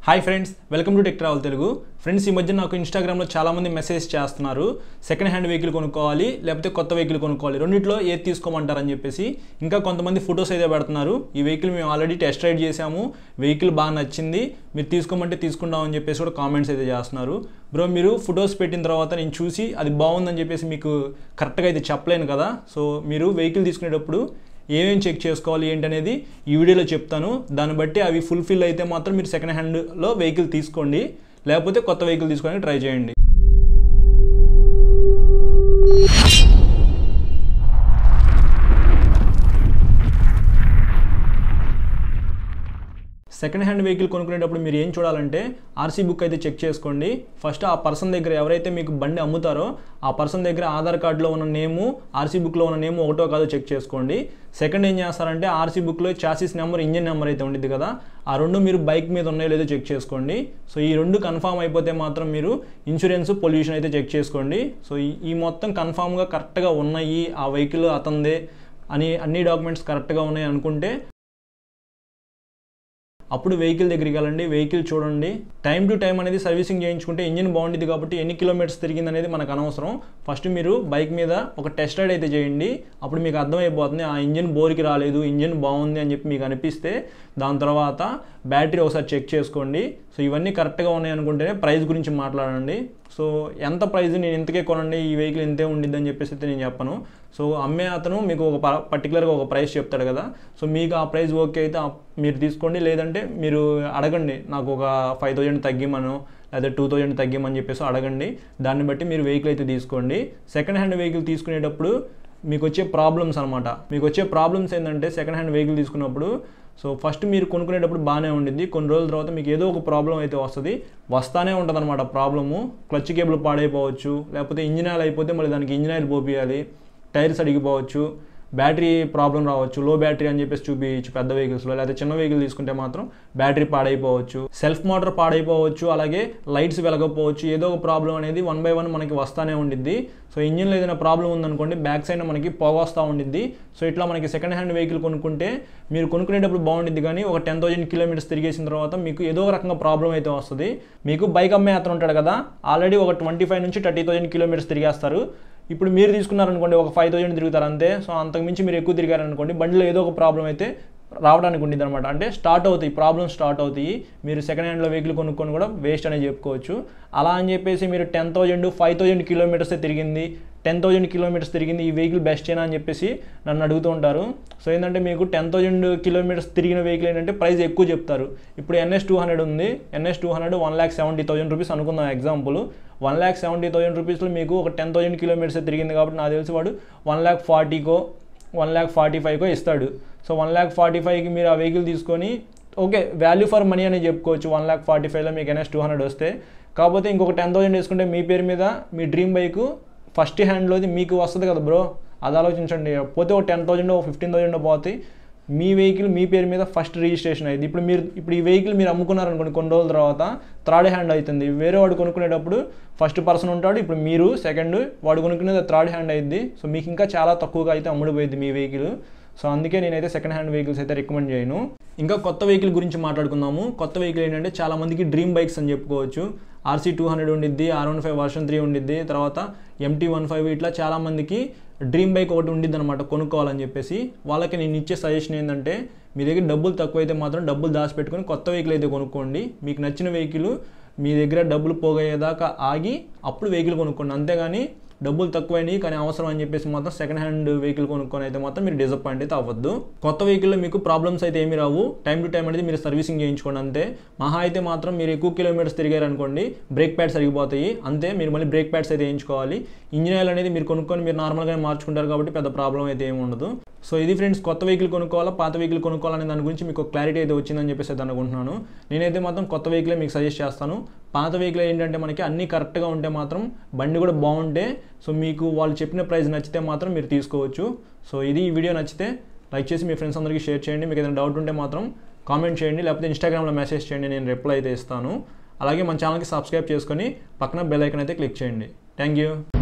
hi friends welcome to tech travel Telugu friends ఈ మధ్య నాకు ఇన్స్టాగ్రామ్లో చాలామంది మెసేజ్ చేస్తున్నారు సెకండ్ హ్యాండ్ వెహికల్ కొనుక్కోవాలి లేకపోతే కొత్త వెహికల్ కొనుక్కోవాలి రెండిట్లో ఏది తీసుకోమంటారని చెప్పేసి ఇంకా కొంతమంది ఫొటోస్ అయితే పెడుతున్నారు ఈ వెహికల్ మేము ఆల్రెడీ టెస్ట్ రైడ్ చేసాము వెహికల్ బాగా నచ్చింది మీరు తీసుకోమంటే తీసుకుందాం అని చెప్పేసి కూడా కామెంట్స్ అయితే చేస్తున్నారు బ్రో మీరు ఫొటోస్ పెట్టిన తర్వాత నేను చూసి అది బాగుందని చెప్పేసి మీకు కరెక్ట్గా అయితే చెప్పలేను కదా సో మీరు వెహికల్ తీసుకునేటప్పుడు ఏమేం చెక్ చేసుకోవాలి ఏంటనేది ఈ వీడియోలో చెప్తాను దాన్ని బట్టి అవి ఫుల్ఫిల్ అయితే మాత్రం మీరు సెకండ్ హ్యాండ్లో వెహికల్ తీసుకోండి లేకపోతే కొత్త వెహికల్ తీసుకోవడానికి ట్రై చేయండి సెకండ్ హ్యాండ్ వెహికల్ కొనుక్కునేటప్పుడు మీరు ఏం చూడాలంటే ఆర్సీ బుక్ అయితే చెక్ చేసుకోండి ఫస్ట్ ఆ పర్సన్ దగ్గర ఎవరైతే మీకు బండి అమ్ముతారో ఆ పర్సన్ దగ్గర ఆధార్ కార్డులో ఉన్న నేము ఆర్సీ బుక్లో ఉన్న నేము ఒకటో కాదో చెక్ చేసుకోండి సెకండ్ ఏం చేస్తారంటే ఆర్సీ బుక్లో చాసిస్ నెంబర్ ఇంజిన్ నెంబర్ అయితే ఉండిద్ది కదా ఆ రెండు మీరు బైక్ మీద ఉన్నాయో లేదో చెక్ చేసుకోండి సో ఈ రెండు కన్ఫామ్ అయిపోతే మాత్రం మీరు ఇన్సూరెన్స్ పొల్యూషన్ అయితే చెక్ చేసుకోండి సో ఈ ఈ మొత్తం కన్ఫామ్గా కరెక్ట్గా ఉన్నాయి ఆ వెహికల్ అతందే అని అన్ని డాక్యుమెంట్స్ కరెక్ట్గా ఉన్నాయి అనుకుంటే అప్పుడు వెహికల్ దగ్గరికి వెళ్ళండి వెహికల్ చూడండి టైం టు టైం అనేది సర్వీసింగ్ చేయించుకుంటే ఇంజిన్ బాగుంటుంది కాబట్టి ఎన్ని కిలోమీటర్స్ తిరిగింది అనేది మనకు అనవసరం ఫస్ట్ మీరు బైక్ మీద ఒక టెస్ట్ రైడ్ అయితే చేయండి అప్పుడు మీకు అర్థమైపోతుంది ఆ ఇంజిన్ బోర్కి రాలేదు ఇంజిన్ బాగుంది అని చెప్పి మీకు అనిపిస్తే దాని తర్వాత బ్యాటరీ ఒకసారి చెక్ చేసుకోండి సో ఇవన్నీ కరెక్ట్గా ఉన్నాయి అనుకుంటేనే ప్రైస్ గురించి మాట్లాడండి సో ఎంత ప్రైస్ నేను ఇంతకే కొనండి ఈ వెహికల్ ఇంతే ఉండిద్ది అని చెప్పేసి అయితే నేను చెప్పను సో అమ్మే అతను మీకు ఒక పర్టికులర్గా ఒక ప్రైస్ చెప్తాడు కదా సో మీకు ఆ ప్రైస్ ఓకే అయితే మీరు తీసుకోండి లేదంటే మీరు అడగండి నాకు ఒక ఫైవ్ థౌజండ్ తగ్గిమను లేదా టూ థౌజండ్ తగ్గిమని చెప్పేసి అడగండి దాన్ని బట్టి మీరు వెహికల్ అయితే తీసుకోండి సెకండ్ హ్యాండ్ వెహికల్ తీసుకునేటప్పుడు మీకు వచ్చే ప్రాబ్లమ్స్ అనమాట మీకు వచ్చే ప్రాబ్లమ్స్ ఏంటంటే సెకండ్ హ్యాండ్ వెహికల్ తీసుకున్నప్పుడు సో ఫస్ట్ మీరు కొనుక్కునేటప్పుడు బాగానే ఉండిద్ది కొన్ని రోజుల తర్వాత మీకు ఏదో ఒక ప్రాబ్లం అయితే వస్తుంది వస్తానే ఉంటుంది అనమాట ప్రాబ్లము క్లచ్ కేబుల్ పాడైపోవచ్చు లేకపోతే ఇంజిన్ ఆయిల్ అయిపోతే మళ్ళీ దానికి ఇంజిన్ ఆయిల్ పోపియాలి టైర్స్ అడిగిపోవచ్చు బ్యాటరీ ప్రాబ్లం రావచ్చు లో బ్యాటరీ అని చెప్పేసి చూపించచ్చు పెద్ద వెహికల్స్లో లేకపోతే చిన్న వెహికల్ తీసుకుంటే మాత్రం బ్యాటరీ పాడైపోవచ్చు సెల్ఫ్ మోటార్ పాడైపోవచ్చు అలాగే లైట్స్ వెలగకపోవచ్చు ఏదో ఒక ప్రాబ్లం అనేది వన్ బై వన్ మనకి వస్తానే ఉండిద్ది సో ఇంజిన్లో ఏదైనా ప్రాబ్లం ఉందనుకోండి బ్యాక్ సైడ్ మనకి పోగొస్తూ ఉండిద్ది సో ఇట్లా మనకి సెకండ్ హ్యాండ్ వెహికల్ కొనుక్కుంటే మీరు కొనుక్కునేటప్పుడు బాగుండిద్ది కానీ ఒక టెన్ థౌసండ్ కిలోమీటర్స్ తిరిగేసిన తర్వాత మీకు ఏదో ఒక రకంగా ప్రాబ్లం అయితే వస్తుంది మీకు బైక్ అమ్మే అతను ఉంటాడు కదా ఆల్రెడీ ఒక ట్వంటీ ఫైవ్ నుంచి థర్టీ థౌసండ్ కిలోమీటర్స్ తిరిగేస్తారు ఇప్పుడు మీరు తీసుకున్నారనుకోండి ఒక ఫైవ్ థౌసండ్ తిరుగుతారు అంతే సో అంతకు మించి మీరు ఎక్కువ తిరిగారనుకోండి బండిలో ఏదో ఒక ప్రాబ్లం అయితే రావడానికి ఉండింది అనమాట అంటే స్టార్ట్ అవుతాయి ప్రాబ్లమ్స్ స్టార్ట్ అవుతాయి మీరు సెకండ్ హ్యాండ్లో వెహికల్ కొనుక్కొని కూడా వేస్ట్ అనేది చెప్పుకోవచ్చు అలా అని చెప్పేసి మీరు టెన్ థౌజండ్ ఫైవ్ థౌజండ్ కిలోమీటర్సే తిరిగింది టెన్ థౌజండ్ కిలోమీటర్స్ తిరిగింది ఈ వెహికల్ బెస్టేనా అని చెప్పేసి నన్ను అడుగుతూ ఉంటారు సో ఏంటంటే మీకు టెన్ థౌజండ్ కిలోమీటర్స్ తిరిగిన వెహికల్ ఏంటంటే ప్రైస్ ఎక్కువ చెప్తారు ఇప్పుడు ఎన్ఎస్ టూ హండ్రెడ్ ఉంది NS two hundred one lakh seventy thousand rupees అనుకుందాం example one lakh seventy thousand రూపీస్లో మీకు ఒక టెన్ థౌసండ్ కిలోమీటర్స్ తిరిగింది కాబట్టి నాకు తెలిసి వాడు వన్ ల్యాక్ ఫార్టీకో వన్ ల్యాక్ ఫార్టీ ఫైవ్కో ఇస్తాడు సో వన్ ల్యాక్ ఫార్టీ ఫైవ్కి మీరు ఆ వెహికల్ తీసుకొని ఓకే వాల్యూ ఫర్ మనీ అని చెప్పుకోవచ్చు వన్ ల్యాక్ ఫార్టీ ఫైవ్లో మీకు ఎన్ఎస్ టూ హండ్రెడ్ వస్తే కాకపోతే ఇంకొక టెన్ థౌసండ్ వేసుకుంటే మీ పేరు మీద మీ డ్రీమ్ బైక్ ఫస్ట్ హ్యాండ్లోది మీకు వస్తుంది కదా బ్రో అది ఆలోచించండి పోతే ఒక టెన్ థౌసండ్ ఫిఫ్టీన్ థౌసండ్ పోతే మీ వెహికల్ మీ పేరు మీద ఫస్ట్ రిజిస్ట్రేషన్ అయింది ఇప్పుడు మీరు ఇప్పుడు ఈ వెహికల్ మీరు అమ్ముకున్నారనుకోండి కొన్ని రోజుల తర్వాత థర్డ్ హ్యాండ్ అవుతుంది వేరే వాడు కొనుక్కునేటప్పుడు ఫస్ట్ పర్సన్ ఉంటాడు ఇప్పుడు మీరు సెకండ్ వాడు కొనుక్కునేది థర్డ్ హ్యాండ్ అయింది సో మీకు ఇంకా చాలా తక్కువగా అయితే అమ్ముడిపోయింది మీ వెహికల్ సో అందుకే నేనైతే సెకండ్ హ్యాండ్ వెహికల్స్ అయితే రికమెండ్ చేయను ఇంకా కొత్త వెహికల్ గురించి మాట్లాడుకుందాము కొత్త వెహికల్ ఏంటంటే చాలా మందికి డ్రీమ్ బైక్స్ అని చెప్పుకోవచ్చు ఆర్సీ టూ హండ్రెడ్ ఉండిద్ది R one five version three ఉండిద్ది తర్వాత ఎంటీ వన్ ఫైవ్ ఇట్లా చాలామందికి డ్రీమ్ బైక్ ఒకటి ఉండిద్ది అనమాట కొనుక్కోవాలని చెప్పేసి వాళ్ళకి నేను ఇచ్చే సజెషన్ ఏంటంటే మీ దగ్గర డబ్బులు తక్కువైతే మాత్రం డబ్బులు దాచిపెట్టుకొని కొత్త వెహికల్ అయితే కొనుక్కోండి మీకు నచ్చిన వెహికల్ మీ దగ్గర డబ్బులు పోగయ్యేదాకా ఆగి అప్పుడు వెహికల్ కొనుక్కోండి అంతేగాని డబ్బులు తక్కువైనాయి కానీ అవసరం అని చెప్పేసి మాత్రం సెకండ్ హ్యాండ్ వెహికల్ కొనుక్కొని అయితే మాత్రం మీరు డిసప్పాయింట్ అయితే అవ్వద్దు కొత్త వెహికల్లో మీకు ప్రాబ్లమ్స్ అయితే ఏమి రావు టైం టు టైం అనేది మీరు సర్వీసింగ్ చేయించుకోండి అంతే మహా అయితే మాత్రం మీరు ఎక్కువ కిలోమీటర్స్ తిరిగారు అనుకోండి బ్రేక్ ప్యాడ్స్ అరిగిపోతాయి అంతే మీరు మళ్ళీ బ్రేక్ ప్యాడ్స్ అయితే వేయించుకోవాలి ఇంజిన్ ఆయిల్ అనేది మీరు కొనుక్కొని మీరు నార్మల్గానే మార్చుకుంటారు కాబట్టి పెద్ద ప్రాబ్లం అయితే ఏమి ఉండదు సో ఇది ఫ్రెండ్స్ కొత్త వెహికల్ కొనుక్కోవాలా పాత వెహికల్ కొనుక్కోవాలనే దాని గురించి మీకు క్లారిటీ అయితే వచ్చిందని చెప్పేసి అయితే అనుకుంటున్నాను నేనైతే మాత్రం కొత్త వెహికలే మీకు సజెస్ట్ చేస్తాను పాత వెహికల్ ఏంటంటే మనకి అన్నీ కరెక్ట్గా ఉంటే మాత్రం బండి కూడా బాగుంటే సో మీకు వాళ్ళు చెప్పిన ప్రైస్ నచ్చితే మాత్రం మీరు తీసుకోవచ్చు సో ఇది ఈ వీడియో నచ్చితే లైక్ చేసి మీ ఫ్రెండ్స్ అందరికీ షేర్ చేయండి మీకు ఏదైనా డౌట్ ఉంటే మాత్రం కామెంట్ చేయండి లేకపోతే ఇన్స్టాగ్రామ్లో మెసేజ్ చేయండి నేను రిప్లై అయితే ఇస్తాను అలాగే మన ఛానల్కి సబ్స్క్రైబ్ చేసుకొని పక్కన బెల్ ఐకన్ అయితే క్లిక్ చేయండి థ్యాంక్ యూ